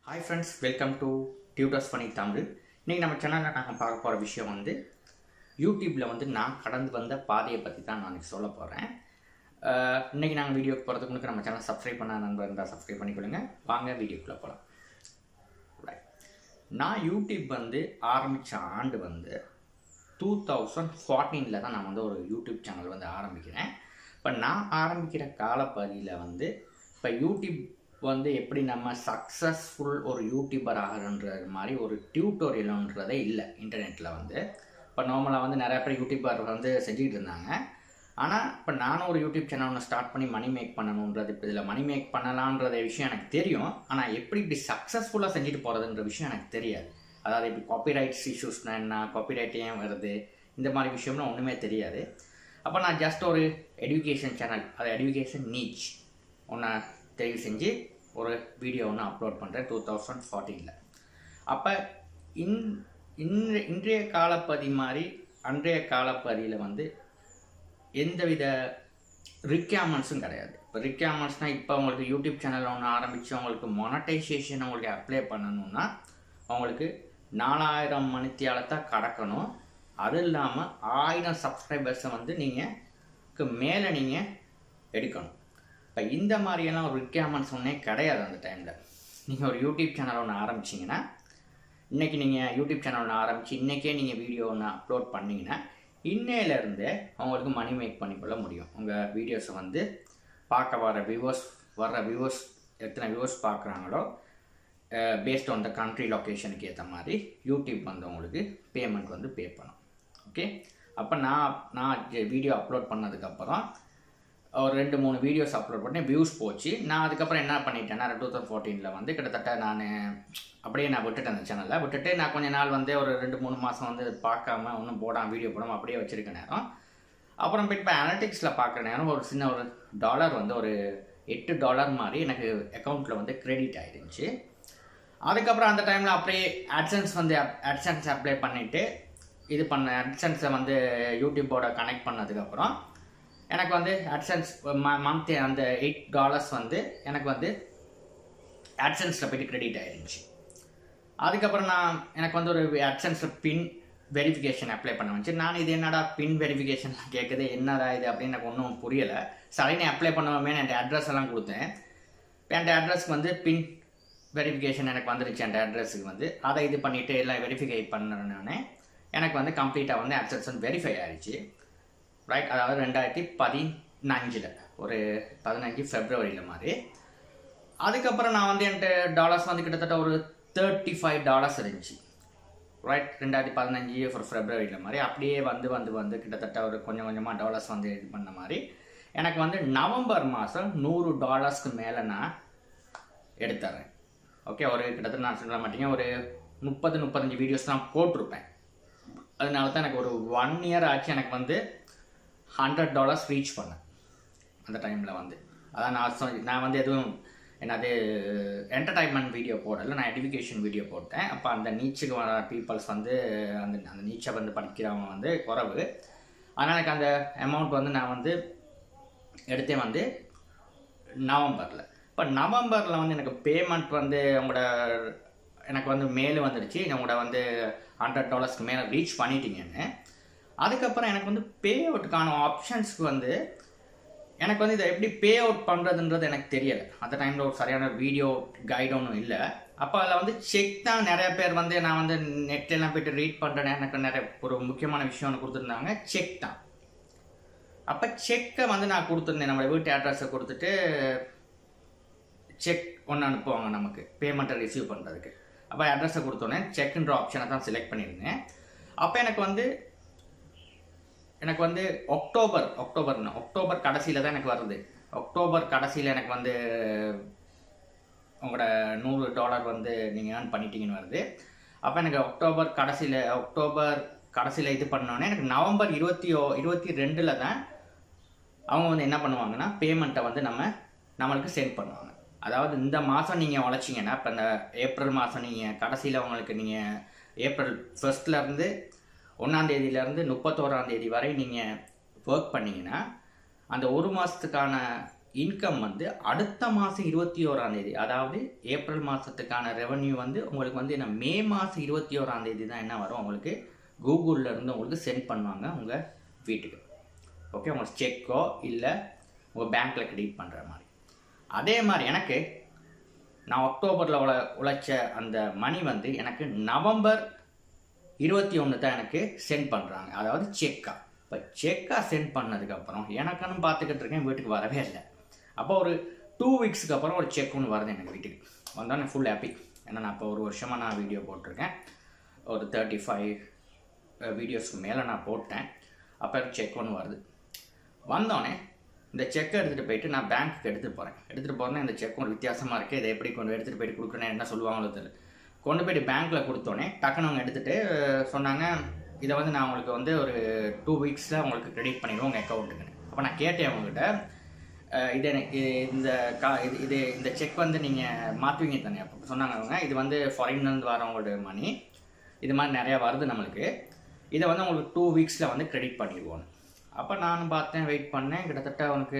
hi friends welcome to tutors பண்ணி தமிழ் இன்றைக்கி நம்ம சேனலில் நாங்கள் பார்க்க போகிற விஷயம் வந்து யூடியூப்பில் வந்து நான் கடந்து வந்த பாதையை பற்றி தான் நான் இன்னைக்கு சொல்ல போகிறேன் இன்றைக்கி நாங்கள் வீடியோக்கு போகிறதுக்கு முன்னாடி நம்ம சேனல் சப்ஸ்கிரைப் பண்ண நண்பர் இருந்தால் சப்ஸ்கிரைப் பண்ணிக்கொள்ளுங்க வாங்க வீடியோக்குள்ளே போகலாம் ரைட் நான் யூடியூப் வந்து ஆரம்பித்த ஆண்டு வந்து டூ தௌசண்ட் ஃபார்ட்டீனில் தான் நான் வந்து ஒரு யூடியூப் சேனல் வந்து ஆரம்பிக்கிறேன் இப்போ நான் ஆரம்பிக்கிற காலப்பகுதியில் வந்து இப்போ யூடியூப் வந்து எப்படி நம்ம சக்ஸஸ்ஃபுல் ஒரு யூடியூபர் ஆகிறன்ற மாதிரி ஒரு டியூட்டோரியல்ன்றதே இல்லை இன்டர்நெட்டில் வந்து இப்போ நார்மலாக வந்து நிறைய பேர் யூடியூபர் வந்து செஞ்சுக்கிட்டு இருந்தாங்க ஆனால் இப்போ நானும் ஒரு யூடியூப் சேனல் ஒன்று ஸ்டார்ட் பண்ணி மணி மேக் பண்ணணுன்றது இப்போ இதில் மணி மேக் பண்ணலான்ற விஷயம் எனக்கு தெரியும் ஆனால் எப்படி இப்படி சக்ஸஸ்ஃபுல்லாக செஞ்சுட்டு போகிறதுன்ற விஷயம் எனக்கு தெரியாது அதாவது இப்படி காப்பிரைட்ஸ் இஷ்யூஸ்னா என்ன காப்பிரைட் ஏன் வருது இந்த மாதிரி விஷயம்லாம் ஒன்றுமே தெரியாது அப்போ நான் ஜஸ்ட் ஒரு எஜுகேஷன் சேனல் அது எஜுகேஷன் நீச் ஒன்று தெரிவு செஞ்சு ஒரு வீடியோ ஒன்று அப்லோட் பண்ணுறேன் டூ தௌசண்ட் ஃபார்ட்டீனில் அப்போ இன் இன்றைய இன்றைய காலப்பதி மாதிரி அன்றைய காலப்பதியில் வந்து எந்தவித ரிக்யாமெண்ட்ஸும் கிடையாது இப்போ ரிக்யாமெண்ட்ஸ்னால் இப்போ உங்களுக்கு யூடியூப் சேனல் ஒன்று ஆரம்பித்து உங்களுக்கு மொனடைசேஷன் உங்களுக்கு அப்ளை பண்ணணும்னா உங்களுக்கு நாலாயிரம் மணித்தியாலத்தை கடக்கணும் அது இல்லாமல் ஆயிரம் சப்ஸ்கிரைபர்ஸை வந்து நீங்கள் மேலே நீங்கள் எடுக்கணும் இப்போ இந்த மாதிரியெல்லாம் ஒரு ரிக்யர்மெண்ட்ஸ் ஒன்றே கிடையாது அந்த டைமில் நீங்கள் ஒரு யூடியூப் சேனல் ஒன்று ஆரம்பிச்சிங்கன்னா இன்றைக்கி நீங்கள் யூடியூப் சேனல் ஒன்று ஆரம்பித்து இன்றைக்கே நீங்கள் வீடியோ ஒன்று அப்லோட் பண்ணிங்கன்னா இன்னையிலேருந்தே அவங்களுக்கு மணி மேக் பண்ணிக்கொள்ள முடியும் உங்கள் வீடியோஸை வந்து பார்க்க வர வியூவர்ஸ் வர்ற வியூவர்ஸ் எத்தனை வியூவர்ஸ் பார்க்குறாங்களோ பேஸ்ட் ஆன் த கண்ட்ரி லொக்கேஷனுக்கு ஏற்ற மாதிரி யூடியூப் வந்து உங்களுக்கு பேமெண்ட் வந்து பே பண்ணும் ஓகே அப்போ நான் நான் வீடியோ அப்லோட் பண்ணதுக்கப்புறம் ஒரு ரெண்டு மூணு வீடியோஸ் அப்லோட் பண்ணி வியூஸ் போச்சு நான் அதுக்கப்புறம் என்ன பண்ணிட்டேன்னா டூ தௌசண்ட் ஃபோர்டீனில் வந்து கிட்டத்தட்ட நான் அப்படியே நான் விட்டுட்டேன் அந்த சேனலில் விட்டுட்டு நான் கொஞ்ச நாள் வந்து ஒரு ரெண்டு மூணு மாதம் வந்து பார்க்காம ஒன்றும் போடாமல் வீடியோ போடாமல் அப்படியே வச்சிருக்க நேரம் அப்புறம் போய் இப்போ அனலிட்டிக்ஸில் பார்க்குற நேரம் ஒரு சின்ன ஒரு டாலர் வந்து ஒரு எட்டு டாலர் மாதிரி எனக்கு அக்கௌண்ட்டில் வந்து கிரெடிட் ஆகிருந்துச்சு அதுக்கப்புறம் அந்த டைமில் அப்படியே அட்சன்ஸ் வந்து அட்சன்ஸ் அப்ளை பண்ணிவிட்டு இது பண்ண அட்சன்ஸை வந்து யூடியூப்போட கனெக்ட் பண்ணதுக்கப்புறம் எனக்கு வந்து அட்சன்ஸ் மந்த் அந்த எயிட் டாலர்ஸ் வந்து எனக்கு வந்து அட்சன்ஸில் போய்ட்டு கிரெடிட் ஆயிருந்துச்சு அதுக்கப்புறம் நான் எனக்கு வந்து ஒரு அட்சன்ஸில் பின் வெரிஃபிகேஷன் அப்ளை பண்ண வந்துச்சு நான் இது என்னடா பின் வெரிஃபிகேஷன்லாம் கேட்குது என்னடா இது அப்படின்னு எனக்கு ஒன்றும் புரியலை சரின்னு அப்ளை பண்ணுவோமே என் அட்ரஸ் எல்லாம் கொடுத்தேன் இப்போ என் அட்ரஸ்க்கு வந்து பின் வெரிஃபிகேஷன் எனக்கு வந்துருச்சு அந்த அட்ரஸுக்கு வந்து அதை இது பண்ணிவிட்டு எல்லாம் வெரிஃபிகை பண்ணணுன்னே எனக்கு வந்து கம்ப்ளீட்டாக வந்து அட்சன்ஸ் வந்து வெரிஃபை ஆயிடுச்சு ரைட் அதாவது ரெண்டாயிரத்தி பதினஞ்சில் ஒரு பதினஞ்சு ஃபெப்ரவரியில் மாதிரி அதுக்கப்புறம் நான் வந்து என்கிட்ட டாலர்ஸ் வந்து கிட்டத்தட்ட ஒரு தேர்ட்டி ஃபைவ் டாலர்ஸ் இருந்துச்சு ரைட் ரெண்டாயிரத்தி பதினஞ்சு ஒரு ஃபெப்ரவரியில் மாதிரி அப்படியே வந்து வந்து வந்து கிட்டத்தட்ட ஒரு கொஞ்சம் கொஞ்சமாக டாலர்ஸ் வந்து இது பண்ண மாதிரி எனக்கு வந்து நவம்பர் மாதம் நூறு டாலர்ஸ்க்கு மேலே நான் எடுத்துறேன் ஓகே ஒரு கிட்டத்தட்ட நான் சொல்ல மாட்டேங்க ஒரு முப்பது முப்பத்தஞ்சு வீடியோஸ் தான் போட்டிருப்பேன் அதனால தான் எனக்கு ஒரு ஒன் இயர் ஆச்சு எனக்கு வந்து ஹண்ட்ரட் டாலர்ஸ் ரீச் பண்ணேன் அந்த டைமில் வந்து அதான் நான் சொ நான் வந்து எதுவும் என்னது என்டர்டைன்மெண்ட் வீடியோ போடலை நான் எஜுகேஷன் வீடியோ போட்டேன் அப்போ அந்த நீச்சுக்கு வர பீப்புள்ஸ் வந்து அந்த அந்த நீச்சை வந்து படிக்கிறவங்க வந்து குறவு அதனால் எனக்கு அந்த அமௌண்ட் வந்து நான் வந்து எடுத்தேன் வந்து நவம்பரில் இப்போ நவம்பரில் வந்து எனக்கு பேமெண்ட் வந்து உங்களோட எனக்கு வந்து மேலே வந்துடுச்சு உங்களோட வந்து ஹண்ட்ரட் டாலர்ஸ்க்கு மேலே ரீச் பண்ணிட்டீங்கன்னு அதுக்கப்புறம் எனக்கு வந்து பே அவுட்டுக்கான ஆப்ஷன்ஸ்க்கு வந்து எனக்கு வந்து இதை எப்படி பே அவுட் பண்ணுறதுன்றது எனக்கு தெரியலை அந்த டைமில் ஒரு சரியான வீடியோ கைடு ஒன்றும் இல்லை அப்போ அதில் வந்து செக் தான் நிறைய பேர் வந்து நான் வந்து நெட்டெல்லாம் போய்ட்டு ரீட் பண்ணுறேன் எனக்கு நிறைய ஒரு முக்கியமான விஷயம் ஒன்று கொடுத்துருந்தாங்க செக் தான் அப்போ செக்கை வந்து நான் கொடுத்துருந்தேன் நம்ம வீட்டு அட்ரஸை கொடுத்துட்டு செக் ஒன்று அனுப்புவாங்க நமக்கு பேமெண்ட்டை ரிசீவ் பண்ணுறதுக்கு அப்போ அட்ரஸை கொடுத்தோன்னே செக்குன்ற ஆப்ஷனை தான் செலக்ட் பண்ணியிருந்தேன் அப்போ எனக்கு வந்து எனக்கு வந்து அக்டோபர் அக்டோபர் அக்டோபர் கடைசியில் தான் எனக்கு வருது அக்டோபர் கடைசியில் எனக்கு வந்து உங்களோட நூறு டாலர் வந்து நீங்கள் ஏர்ன் பண்ணிட்டீங்கன்னு வருது அப்போ எனக்கு அக்டோபர் கடைசியில் அக்டோபர் கடைசியில் இது பண்ணோன்னே எனக்கு நவம்பர் இருபத்தி ஓ இருபத்தி ரெண்டில் தான் அவங்க வந்து என்ன பண்ணுவாங்கன்னா பேமெண்ட்டை வந்து நம்ம நம்மளுக்கு சென்ட் பண்ணுவாங்க அதாவது இந்த மாதம் நீங்கள் உழைச்சிங்கன்னா இப்போ இந்த ஏப்ரல் மாதம் நீங்கள் கடைசியில் உங்களுக்கு நீங்கள் ஏப்ரல் ஃபர்ஸ்ட்லேருந்து ஒன்றாந்தேதியிலேருந்து முப்பத்தோராந்தேதி வரை நீங்கள் ஒர்க் பண்ணிங்கன்னா அந்த ஒரு மாதத்துக்கான இன்கம் வந்து அடுத்த மாதம் இருபத்தி ஓராம் தேதி அதாவது ஏப்ரல் மாதத்துக்கான ரெவன்யூ வந்து உங்களுக்கு வந்து என்ன மே மாதம் இருபத்தி ஓராம் தேதி தான் என்ன வரும் உங்களுக்கு கூகுளில் இருந்து உங்களுக்கு சென்ட் பண்ணுவாங்க உங்கள் வீட்டுக்கு ஓகே உங்களுக்கு செக்கோ இல்லை உங்கள் பேங்க்கில் கிரெடிட் பண்ணுற மாதிரி அதே மாதிரி எனக்கு நான் அக்டோபரில் உழ உழைச்ச அந்த மணி வந்து எனக்கு நவம்பர் இருபத்தி ஒன்று தான் எனக்கு சென்ட் பண்ணுறாங்க அதாவது செக்கா இப்போ செக்கா சென்ட் பண்ணதுக்கப்புறம் எனக்குன்னு பார்த்துக்கிட்டு இருக்கேன் வீட்டுக்கு வரவே இல்லை அப்போ ஒரு டூ வீக்ஸுக்கு அப்புறம் ஒரு செக் ஒன்று வருது எனக்கு வீட்டுக்கு வந்தோடனே ஃபுல் ஹாப்பி ஏன்னா நான் இப்போ ஒரு வருஷமாக நான் வீடியோ போட்டிருக்கேன் ஒரு தேர்ட்டி ஃபைவ் வீடியோஸ்க்கு மேலே நான் போட்டேன் அப்போ செக் ஒன்று வருது வந்தோடனே இந்த செக்கை எடுத்துகிட்டு போயிட்டு நான் பேங்க்குக்கு எடுத்துகிட்டு போகிறேன் எடுத்துகிட்டு போகிறேன்னா இந்த செக் ஒரு வித்தியாசமாக இருக்குது இதை எப்படி கொண்டு எடுத்துகிட்டு போயிட்டு கொடுக்குறேன்னு என்ன சொல்லுவாங்களோ தெரியல கொண்டு போயிட்டு பேங்க்கில் கொடுத்தோன்னே டக்குன்னு அவங்க எடுத்துகிட்டு சொன்னாங்க இதை வந்து நான் உங்களுக்கு வந்து ஒரு டூ வீக்ஸில் உங்களுக்கு கிரெடிட் பண்ணிடுவோம் உங்கள் அக்கௌண்ட்டுக்குன்னு அப்போ நான் கேட்டேன் அவங்ககிட்ட அஹ், இது எனக்கு இது- இந்த கா இது இது இந்த செக் வந்து நீங்கள் மாற்றுவீங்க தானே அப்போ சொன்னாங்க அவங்க இது வந்து ஃபாரின்லேருந்து வரவங்களோட மணி இது மாதிரி நிறையா வருது நம்மளுக்கு இதை வந்து உங்களுக்கு டூ வீக்ஸில் வந்து கிரெடிட் பண்ணிடுவோம் அப்போ நானும் பார்த்தேன் வெயிட் பண்ணேன் கிட்டத்தட்ட அவனுக்கு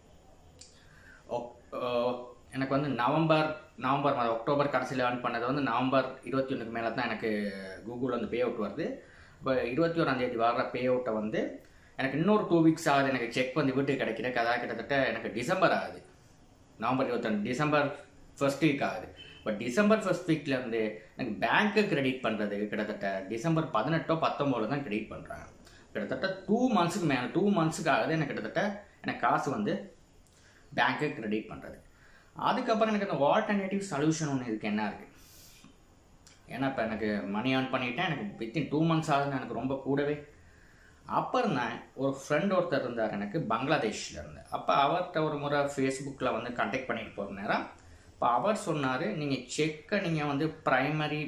ஒக்- அஹ் எனக்கு வந்து நவம்பர் நவம்பர் மாதம் அக்டோபர் கடைசியில் ஏர்ன் பண்ணது வந்து நவம்பர் இருபத்தி ஒன்றுக்கு மேலே தான் எனக்கு கூகுளில் வந்து பே அவுட் வருது இப்போ இருபத்தி ஓராந்தேதி வர்ற பே அவுட்டை வந்து எனக்கு இன்னொரு டூ வீக்ஸ் ஆகுது எனக்கு செக் வந்து வீட்டுக்கு கிடைக்கிறதுக்கு அதாவது கிட்டத்தட்ட எனக்கு டிசம்பர் ஆகுது நவம்பர் இருபத்தொன்று டிசம்பர் ஃபர்ஸ்ட் வீக் ஆகுது பட் டிசம்பர் ஃபர்ஸ்ட் வீக்லேருந்து எனக்கு பேங்க்கு கிரெடிட் பண்ணுறதுக்கு கிட்டத்தட்ட டிசம்பர் பதினெட்டோ பத்தொம்போது தான் கிரெடிட் பண்ணுறாங்க கிட்டத்தட்ட டூ மந்த்ஸுக்கு மேலே டூ மந்த்ஸுக்கு ஆகுது எனக்கு கிட்டத்தட்ட எனக்கு காசு வந்து பேங்க்கு கிரெடிட் பண்ணுறது அதுக்கப்புறம் எனக்கு அந்த ஆல்டர்னேட்டிவ் சொல்யூஷன் ஒன்று இதுக்கு என்ன இருக்குது ஏன்னா இப்போ எனக்கு மணி ஏர்ன் பண்ணிட்டேன் எனக்கு வித்தின் டூ மந்த்ஸ் ஆகுதுன்னு எனக்கு ரொம்ப கூடவே அப்புறம் தான் ஒரு ஃப்ரெண்ட் ஒருத்தர் இருந்தார் எனக்கு பங்களாதேஷில் இருந்து அப்போ அவர்கிட்ட ஒரு முறை ஃபேஸ்புக்கில் வந்து கான்டாக்ட் பண்ணிட்டு போகிற நேரம் இப்போ அவர் சொன்னார் நீங்கள் செக்கை நீங்கள் வந்து ப்ரைமரி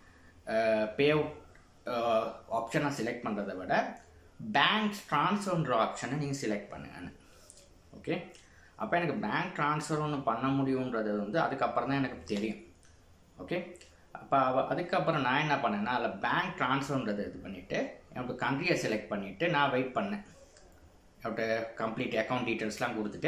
பே அவுட் ஆப்ஷனை செலக்ட் பண்ணுறதை விட பேங்க் ட்ரான்ஸ்ஃபர்ன்ற ஆப்ஷனை நீங்கள் செலக்ட் பண்ணுங்கன்னு ஓகே அப்போ எனக்கு பேங்க் ட்ரான்ஸ்ஃபர் ஒன்று பண்ண முடியுன்றது வந்து அதுக்கப்புறம் தான் எனக்கு தெரியும் ஓகே அப்போ அவ அதுக்கப்புறம் நான் என்ன பண்ணேன்னா அதில் பேங்க் ட்ரான்ஸ்ஃபர்ன்றதை இது பண்ணிவிட்டு எனக்கு கண்ட்ரியை செலக்ட் பண்ணிவிட்டு நான் வெயிட் பண்ணேன் அவட்ட கம்ப்ளீட் அக்கௌண்ட் டீட்டெயில்ஸ்லாம் கொடுத்துட்டு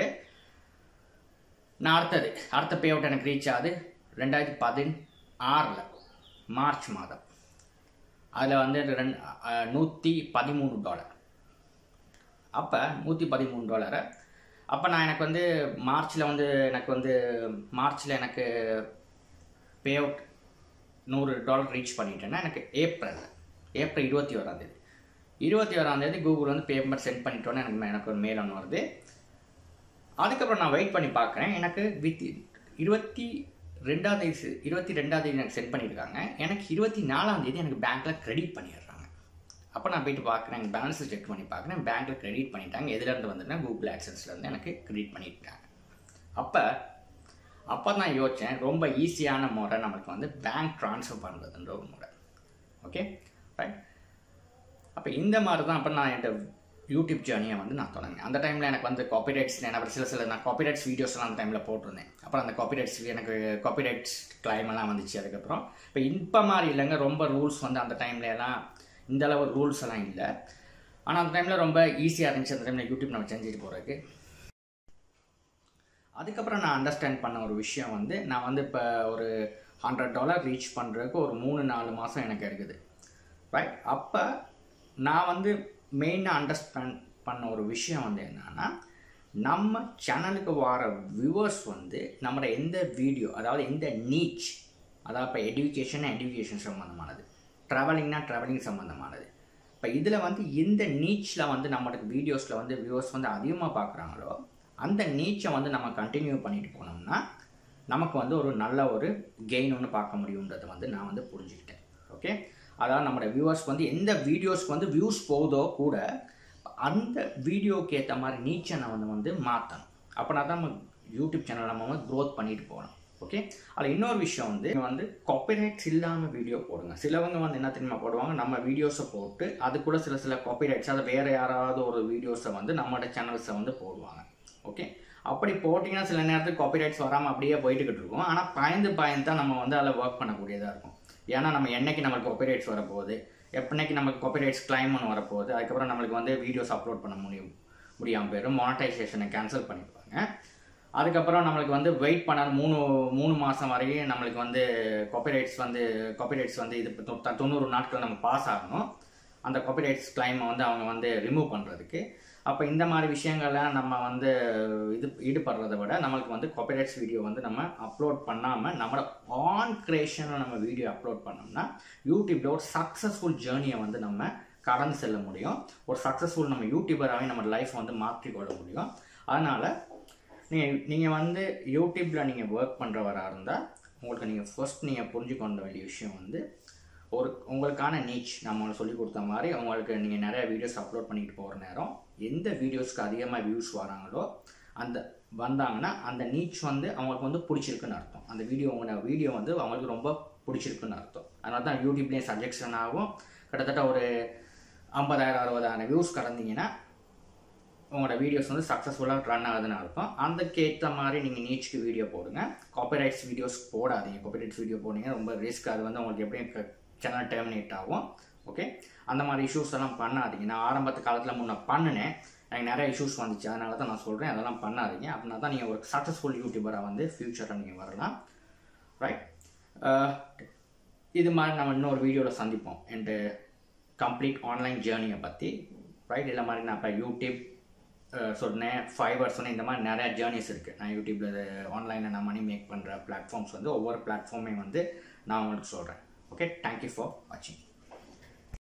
நான் அடுத்தது அடுத்த பே அவுட் எனக்கு ரீச் ஆகுது ரெண்டாயிரத்தி பதினாறில் மார்ச் மாதம் அதில் வந்து ரெண்டு நூற்றி பதிமூணு டாலர் அப்போ நூற்றி பதிமூணு டாலரை அப்போ நான் எனக்கு வந்து மார்ச்சில் வந்து எனக்கு வந்து மார்ச்சில் எனக்கு பே அவுட் நூறு டாலர் ரீச் பண்ணிட்டேன்னா எனக்கு ஏப்ரல் ஏப்ரல் இருபத்தி ஓராந்தேதி இருபத்தி ஓராந்தேதி கூகுள் வந்து பேமெண்ட் சென்ட் பண்ணிட்டோன்னே எனக்கு எனக்கு ஒரு மெயில் ஒன்று வருது அதுக்கப்புறம் நான் வெயிட் பண்ணி பார்க்குறேன் எனக்கு வித் இருபத்தி ரெண்டாம் தேதி இருபத்தி ரெண்டாம் தேதி எனக்கு சென்ட் பண்ணியிருக்காங்க எனக்கு இருபத்தி நாலாம் தேதி எனக்கு பேங்க்கில் கிரெடிட் பண்ணிடுறாங்க அப்போ நான் போயிட்டு பார்க்குறேன் எனக்கு பேலன்ஸை செக் பண்ணி பார்க்குறேன் பேங்க்கில் கிரெடிட் பண்ணிட்டாங்க எதுலேருந்து வந்துன்னா கூகுள் ஆக்சன்ஸ்லேருந்து எனக்கு கிரெடிட் பண்ணிட்டாங்க அப்போ அப்போ தான் யோசித்தேன் ரொம்ப ஈஸியான முறை நமக்கு வந்து பேங்க் ட்ரான்ஸ்ஃபர் பண்ணுறதுன்ற ஒரு முறை ஓகே ரைட் அப்போ இந்த மாதிரி தான் அப்போ நான் என்கிட்ட யூடியூப் ஜேர்னியை வந்து நான் தொடங்கினேன் அந்த டைமில் எனக்கு வந்து காப்பிரைட்ஸ் எனக்கு சில சில நான் காப்பிரைட்ஸ் வீடியோஸ்லாம் அந்த டைமில் போட்டிருந்தேன் அப்புறம் அந்த காப்பிரைட்ஸ் எனக்கு காப்பிரைட்ஸ் கிளைம் எல்லாம் வந்துச்சு அதுக்கப்புறம் இப்போ இப்போ மாதிரி இல்லைங்க ரொம்ப ரூல்ஸ் வந்து அந்த டைம்ல எல்லாம் இந்த அளவு ரூல்ஸ் எல்லாம் இல்லை ஆனால் அந்த டைமில் ரொம்ப ஈஸியாக இருந்துச்சு அந்த டைமில் யூடியூப் நம்ம செஞ்சுட்டு போகிறதுக்கு அதுக்கப்புறம் நான் அண்டர்ஸ்டாண்ட் பண்ண ஒரு விஷயம் வந்து நான் வந்து இப்போ ஒரு ஹண்ட்ரட் டாலர் ரீச் பண்ணுறதுக்கு ஒரு மூணு நாலு மாதம் எனக்கு இருக்குது ரைட் அப்போ நான் வந்து மெயினாக அண்டர்ஸ்டாண்ட் பண்ண ஒரு விஷயம் வந்து என்னன்னா நம்ம சேனலுக்கு வர வியூவர்ஸ் வந்து நம்மளோட எந்த வீடியோ அதாவது எந்த நீச் அதாவது இப்போ எஜுகேஷன் எஜுகேஷன் சம்மந்தமானது ட்ராவலிங்னா ட்ராவலிங் சம்மந்தமானது இப்போ இதில் வந்து எந்த நீச்சில் வந்து நம்மளுக்கு வீடியோஸில் வந்து வியூவர்ஸ் வந்து அதிகமாக பார்க்குறாங்களோ அந்த நீச்சை வந்து நம்ம கண்டினியூ பண்ணிட்டு போனோம்னா நமக்கு வந்து ஒரு நல்ல ஒரு கெயின் ஒன்று பார்க்க முடியுன்றதை வந்து நான் வந்து புரிஞ்சுக்கிட்டேன் ஓகே அதாவது நம்மளோட வியூவர்ஸ் வந்து எந்த வீடியோஸ்க்கு வந்து வியூஸ் போகுதோ கூட அந்த வீடியோக்கு ஏற்ற மாதிரி நீச்சை நம்ம வந்து வந்து மாற்றணும் அப்படின்னா தான் நம்ம யூடியூப் சேனல் நம்ம வந்து க்ரோத் பண்ணிட்டு போகணும் ஓகே அதில் இன்னொரு விஷயம் வந்து நீங்க வந்து காப்பிரைட்ஸ் இல்லாமல் வீடியோ போடுங்க சிலவங்க வந்து என்ன தெரியுமா போடுவாங்க நம்ம வீடியோஸை போட்டு அது கூட சில சில காப்பிரைட்ஸ் அதை வேறு யாராவது ஒரு வீடியோஸை வந்து நம்மளோட சேனல்ஸை வந்து போடுவாங்க ஓகே அப்படி போட்டிங்கன்னா சில நேரத்துக்கு காப்பிரைட்ஸ் வராமல் அப்படியே போயிட்டுக்கிட்டு இருக்கும் ஆனால் பயந்து பயந்து தான் நம்ம வந்து அதில் ஒர்க் பண்ணக்கூடியதாக இருக்கும் ஏன்னா நம்ம என்னைக்கு நம்மளுக்கு காப்பிரைட்ஸ் வரப்போகுது எப்பனைக்கு நமக்கு காப்பிரைட்ஸ் கிளைம் ஒன்று வரப்போகுது அதுக்கப்புறம் நம்மளுக்கு வந்து வீடியோஸ் அப்லோட் பண்ண முடியும் முடியாமல் போயிடும் மானிட்டைசேஷனை கேன்சல் பண்ணிடுவாங்க அதுக்கப்புறம் நம்மளுக்கு வந்து வெயிட் பண்ண மூணு மூணு மாதம் வரையும் நம்மளுக்கு வந்து காப்பிரைட்ஸ் வந்து காப்பிரைட்ஸ் வந்து இது தொ- தொண்ணூறு நாட்கள் நம்ம பாஸ் ஆகணும் அந்த காப்பிரைட்ஸ் கிளைமை வந்து அவங்க வந்து ரிமூவ் பண்ணுறதுக்கு அப்போ இந்த மாதிரி விஷயங்கள்லாம் நம்ம வந்து இது ஈடுபடுறதை விட நம்மளுக்கு வந்து காப்பிரைட்ஸ் வீடியோ வந்து நம்ம அப்லோட் பண்ணாமல் நம்மளோட ஆன் கிரியேஷனில் நம்ம வீடியோ அப்லோட் பண்ணோம்னா யூடியூப்ல ஒரு சக்ஸஸ்ஃபுல் ஜேர்னியை வந்து நம்ம கடந்து செல்ல முடியும் ஒரு சக்ஸஸ்ஃபுல் நம்ம யூடியூபராகவே நம்ம லைஃப் வந்து மாற்றிக்கொள்ள முடியும் அதனால் நீங்கள் நீங்கள் வந்து யூடியூப்பில் நீங்கள் ஒர்க் பண்ணுறவராக இருந்தால் உங்களுக்கு நீங்கள் ஃபர்ஸ்ட் நீங்கள் புரிஞ்சுக்கொண்ட வேண்டிய விஷயம் வந்து ஒரு உங்களுக்கான நீச் நம்ம உங்களுக்கு சொல்லி கொடுத்த மாதிரி உங்களுக்கு நீங்கள் நிறைய வீடியோஸ் அப்லோட் பண்ணிட்டு போகிற நேரம் எந்த வீடியோஸ்க்கு அதிகமாக வியூஸ் வராங்களோ அந்த வந்தாங்கன்னா அந்த நீச் வந்து அவங்களுக்கு வந்து பிடிச்சிருக்குன்னு அர்த்தம் அந்த வீடியோ உங்களோட வீடியோ வந்து அவங்களுக்கு ரொம்ப பிடிச்சிருக்குன்னு அர்த்தம் அதனால தான் யூடியூப்லேயும் சஜெக்ஷன் ஆகும் கிட்டத்தட்ட ஒரு ஐம்பதாயிரம் அறுபதாயிரம் வியூஸ் கடந்தீங்கன்னா உங்களோட வீடியோஸ் வந்து சக்ஸஸ்ஃபுல்லாக ரன் ஆகுதுன்னு அர்த்தம் அதுக்கேற்ற மாதிரி நீங்கள் நீச்சுக்கு வீடியோ போடுங்க காப்பிரைட்ஸ் வீடியோஸ் போடாதீங்க காப்பிரைட்ஸ் வீடியோ போனீங்க ரொம்ப ரிஸ்க் அது வந்து உங்களுக்கு எப்படியும் சேனல் டெர்மினேட் ஆகும் ஓகே அந்த மாதிரி இஷ்யூஸ் எல்லாம் பண்ணாதீங்க நான் ஆரம்பத்து காலத்தில் முன்ன பண்ணினேன் எனக்கு நிறைய இஷ்யூஸ் வந்துச்சு அதனால தான் நான் சொல்கிறேன் அதெல்லாம் பண்ணாதீங்க அப்படின்னா தான் நீங்கள் ஒரு சக்ஸஸ்ஃபுல் யூடியூபராக வந்து ஃப்யூச்சரில் நீங்கள் வரலாம் ரைட் இது மாதிரி நம்ம இன்னொரு வீடியோவில் சந்திப்போம் என் கம்ப்ளீட் ஆன்லைன் ஜேர்னியை பற்றி ரைட் இல்லை மாதிரி நான் இப்போ யூடியூப் அஹ், சொன்னேன் ஃபைபர் சொன்னேன் இந்த மாதிரி நிறைய ஜேர்னிஸ் இருக்குது நான் யூடியூப்பில் ஆன்லைனில் நான் மணி மேக் பண்ணுற பிளாட்ஃபார்ம்ஸ் வந்து ஒவ்வொரு பிளாட்ஃபார்மையும் வந்து நான் உங்களுக்கு சொல்கிறேன் ஓகே தேங்க்யூ ஃபார் வாட்சிங்